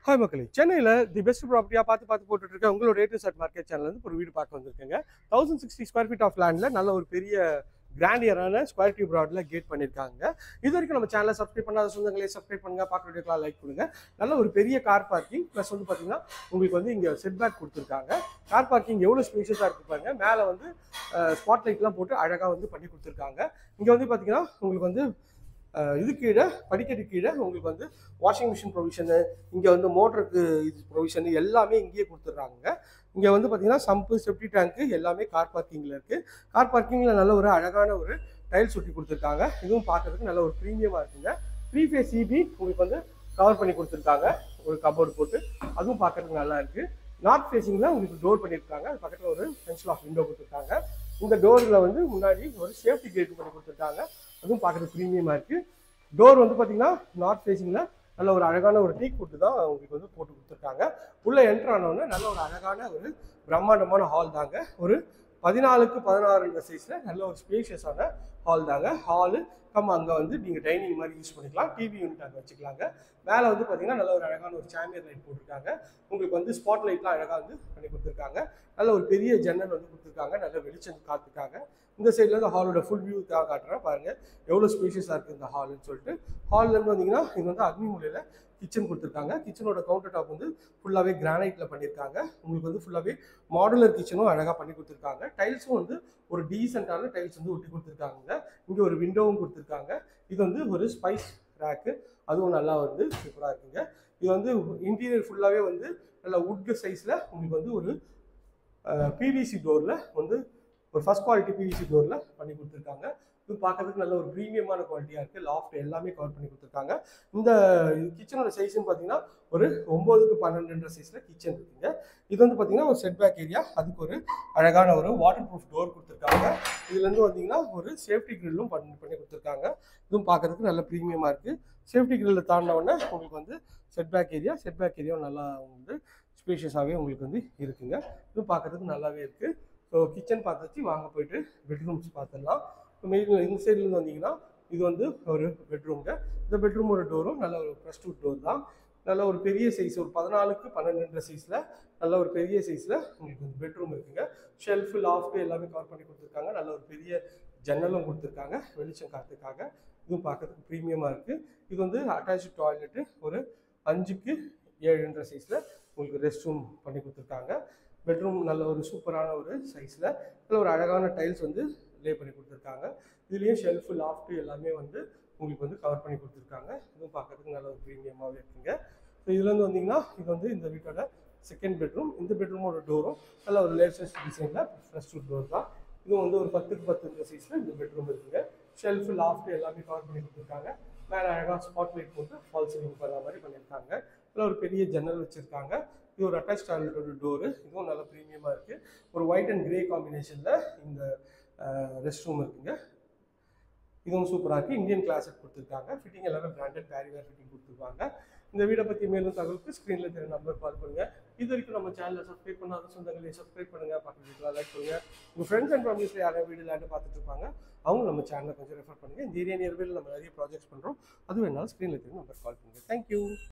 hi மக்களே சென்னையில் the best ப்ராப்பர்ட்டியாக பார்த்து பார்த்து போட்டுட்டு இருக்க உங்களோட ரேட்டு செட் மார்க்கெட் சேனல் வந்து ஒரு வீடு பார்க்க வந்திருக்கேங்க thousand sixty square feet of லேண்டில் நல்ல ஒரு பெரிய கிராண்டியரான ஸ்கொயர் டியூப் ப்ராடில் கேட் பண்ணியிருக்காங்க இது வரைக்கும் நம்ம சேனலை சப்ஸ்கிரைப் பண்ணாத சொந்தங்களே சப்ஸ்கிரைப் பண்ணுங்க பார்க்குற வீடியோக்கெலாம் லைக் பண்ணுங்க நல்ல ஒரு பெரிய கார் பார்க்கிங் ப்ளஸ் வந்து பார்த்தீங்கன்னா உங்களுக்கு வந்து இங்கே செட் பேக் கொடுத்துருக்காங்க கார் பார்க்கிங் எவ்வளோ ஸ்பேஷியஸாக இருக்கு பாருங்க மேலே வந்து ஸ்பாட் லைட்லாம் போட்டு அழகாக வந்து பண்ணி கொடுத்துருக்காங்க இங்கே வந்து பார்த்தீங்கன்னா உங்களுக்கு வந்து அஹ், இது கீழே படிக்கட்டு கீழே உங்களுக்கு வந்து வாஷிங் மிஷின் ப்ரொவிஷனு இங்கே வந்து மோட்டருக்கு இது ப்ரொவிஷன் எல்லாமே இங்கேயே கொடுத்துட்றாங்க இங்கே வந்து பார்த்தீங்கன்னா சம்பு செப்டி டேங்க்கு எல்லாமே கார் பார்க்கிங்கில் இருக்குது கார் பார்க்கிங்கில் நல்ல ஒரு அழகான ஒரு டைல்ஸ் ஒட்டி கொடுத்துருக்காங்க இதுவும் பார்க்கறதுக்கு நல்ல ஒரு ப்ரீமியமாக இருக்குங்க த்ரீ ஃபேஸ் சிபி உங்களுக்கு வந்து கவர் பண்ணி கொடுத்துருக்காங்க ஒரு கபோர்டு போட்டு அதுவும் பார்க்கறதுக்கு நல்லா இருக்குது நார்த் ஃபேஸிங்கில் உங்களுக்கு டோர் பண்ணியிருக்காங்க அது பக்கத்தில் ஒரு பென்சில் ஆஃப் விண்டோ கொடுத்துருக்காங்க இந்த டோரில் வந்து முன்னாடி ஒரு சேஃப்டி கேட் பண்ணி கொடுத்துருக்காங்க அதுவும் பார்க்கறதுக்கு ப்ரீமியமாக இருக்குது டோர் வந்து பார்த்தீங்கன்னா நார்த் ஃபேஸிங்கில் நல்ல ஒரு அழகான ஒரு டீ போட்டு தான் உங்களுக்கு வந்து போட்டு கொடுத்துருக்காங்க உள்ளே என்ட்ரு ஆனவுடனே நல்ல ஒரு அழகான ஒரு பிரம்மாண்டமான ஹால் தாங்க ஒரு பதினாலுக்கு பதினாறுன்ற சைஸில் நல்ல ஒரு ஸ்பேஷியஸான ஹால் தாங்க ஹாலு கம் அங்கே வந்து நீங்கள் டைனிங் மாதிரி யூஸ் பண்ணிக்கலாம் டிவி யூனிட் அங்கே வச்சுக்கலாங்க மேலே வந்து பார்த்தீங்கன்னா நல்ல ஒரு அழகான ஒரு சாம்பியர் லைட் போட்டிருக்காங்க உங்களுக்கு வந்து ஸ்பாட் லைட்லாம் அழகாக வந்து பண்ணி கொடுத்துருக்காங்க நல்ல ஒரு பெரிய ஜன்னல் வந்து கொடுத்துருக்காங்க நல்ல வெளிச்சம் காத்துக்காங்க இந்த சைடில் இந்த ஹாலோட ஃபுல் வியூ தான் காட்டுறேன் பாருங்கள் எவ்வளோ ஸ்பேஷியஸாக இருக்குது இந்த ஹால்னு சொல்லிட்டு ஹால்லேருந்து வந்தீங்கன்னா இது வந்து அக்னி மூலையில் கிச்சன் கொடுத்துருக்காங்க கிச்சனோட கவுண்டர் டாப் வந்து ஃபுல்லாகவே கிரானைட்டில் பண்ணியிருக்காங்க உங்களுக்கு வந்து ஃபுல்லாகவே மாடுலர் கிச்சனும் அழகாக பண்ணி கொடுத்துருக்காங்க டைல்ஸும் வந்து ஒரு டீசெண்டான டைல்ஸ் வந்து ஒட்டி கொடுத்துருக்காங்க இங்கே ஒரு விண்டோவும் கொடுத்துருக்காங்க இது வந்து ஒரு ஸ்பைஸ் ரேக்கு அதுவும் நல்லா வந்து சூப்பராக இருக்குங்க இது வந்து இன்டீரியர் ஃபுல்லாகவே வந்து நல்ல வுட் சைஸில் உங்களுக்கு வந்து ஒரு பிவிசி டோரில் வந்து ஒரு ஃபர்ஸ்ட் குவாலிட்டி பிவிசி டோரில் பண்ணி கொடுத்துருக்காங்க இது பார்க்கறதுக்கு நல்ல ஒரு ப்ரீமியமான குவாலிட்டியாக இருக்குது லாஃப்ட் எல்லாமே கவர் பண்ணி கொடுத்துருக்காங்க இந்த கிச்சனோட சைஸ்னு பார்த்தீங்கன்னா ஒரு ஒம்போதுக்கு பன்னெண்டுன்ற சைஸில் கிச்சன் இருக்குங்க இது வந்து பார்த்தீங்கன்னா ஒரு செட் பேக் ஏரியா அதுக்கு ஒரு அழகான ஒரு வாட்டர் ப்ரூஃப் டோர் கொடுத்துருக்காங்க இதுலேருந்து வந்தீங்கன்னா ஒரு சேஃப்டி கிரில்லும் பண்ணி பண்ணி கொடுத்துருக்காங்க இதுவும் பார்க்கறதுக்கு நல்ல ப்ரீமியமாக இருக்குது சேஃப்டி கிரில்ல தாண்டின உடனே உங்களுக்கு வந்து set back area set back ஏரியாவும் நல்லா வந்து ஸ்பேஷியஸாகவே உங்களுக்கு வந்து இருக்குங்க இதுவும் பார்க்கறதுக்கு நல்லாவே இருக்குது ஸோ கிச்சன் பார்த்தாச்சு வாங்க போயிட்டு பெட்ரூம்ஸ் பார்த்துடலாம் மெயின் இந்த சைட்லேருந்து வந்தீங்கன்னா இது வந்து ஒரு பெட்ரூம்ங்க இந்த பெட்ரூமோட டோரும் நல்ல ஒரு ப்ரெஸ்டூட் டோர் தான் நல்ல ஒரு பெரிய சைஸ் ஒரு பதினாலுக்கு பன்னெண்டுன்ற சைஸில் நல்ல ஒரு பெரிய சைஸில் உங்களுக்கு வந்து பெட்ரூம் இருக்குங்க ஷெல்ஃபு லாஃப்ட்டு எல்லாமே கவர் பண்ணி கொடுத்துருக்காங்க நல்ல ஒரு பெரிய ஜன்னலும் கொடுத்துருக்காங்க வெளிச்சம் காத்துக்காக இதுவும் பார்க்கறதுக்கு ப்ரீமியமாக இருக்குது இது வந்து அட்டாச்சு டாய்லெட்டு ஒரு அஞ்சுக்கு ஏழுன்ற சைஸில் உங்களுக்கு ரெஸ்ட் ரூம் பண்ணி கொடுத்துருக்காங்க பெட்ரூம் நல்ல ஒரு சூப்பரான ஒரு சைஸில் நல்ல ஒரு அழகான டைல்ஸ் வந்து லே பண்ணி கொடுத்துருக்காங்க இதுலேயும் ஷெல்ஃபு லாஃப்ட்டு எல்லாமே வந்து உங்களுக்கு வந்து கவர் பண்ணி கொடுத்துருக்காங்க இதுவும் பார்க்கறதுக்கு நல்ல ஒரு ப்ரீமியமாகவே இருக்குங்க ஸோ இதுலேருந்து வந்தீங்கன்னா இது வந்து இந்த வீட்டோட செகண்ட் பெட்ரூம் இந்த பெட்ரூமோட டோரும் நல்ல ஒரு லேட்டஸ்ட் டிசைனில் ஃபர்ஸ்ட் டோர் தான் இதுவும் வந்து ஒரு பத்துக்கு பத்து சைஸில் இந்த பெட்ரூம் இருக்குங்க ஷெல்ஃபு லாஃப்ட் எல்லாமே கவர் பண்ணி கொடுத்துருக்காங்க மேலே அழகாக ஸ்பாட் லைட் போட்டு ஃபால் சீலிங் பண்ணுற மாதிரி பண்ணியிருக்காங்க இதில் ஒரு பெரிய ஜன்னல் வச்சுருக்காங்க இது ஒரு அட்டாச் டாய்லெட்டோட டோரு இதுவும் நல்ல ப்ரீமியமாக இருக்குது ஒரு ஒயிட் அண்ட் கிரே காம்பினேஷனில் இந்த ரெஸ்ட் ரூம் இருக்குங்க இதுவும் சூப்பராக இருக்குது இந்தியன் கிளாஸட் கொடுத்துருக்காங்க ஃபிட்டிங் எல்லாமே பிராண்டட் பேரிவேர் ஃபிட்டிங் கொடுத்துருக்காங்க இந்த வீடை பற்றி மேலும் தகவலுக்கு ஸ்க்ரீனில் தெரிய நம்பர் கால் பண்ணுங்கள் இது வரைக்கும் நம்ம சேனலை சப்ஸ்கிரைப் பண்ணாத சொந்தங்களே சப்ஸ்கிரைப் பண்ணுங்கள் பக்கத்து லைக் பண்ணுங்கள் உங்கள் ஃப்ரெண்ட்ஸ் அண்ட் ஃபேமிலிஸில் யாராவது வீடு லேண்டு பார்த்துட்டு இருப்பாங்க அவங்க நம்ம சேனலை கொஞ்சம் ரெஃபர் பண்ணுங்கள் இந்த ஏரியா நியர்பையில் நம்ம நிறைய ப்ராஜெக்ட்ஸ் பண்ணுறோம் அது வேணாலும் ஸ்க்ரீனில் தெரிய நம்பர் கால் பண்ணுங்கள் தேங்க்யூ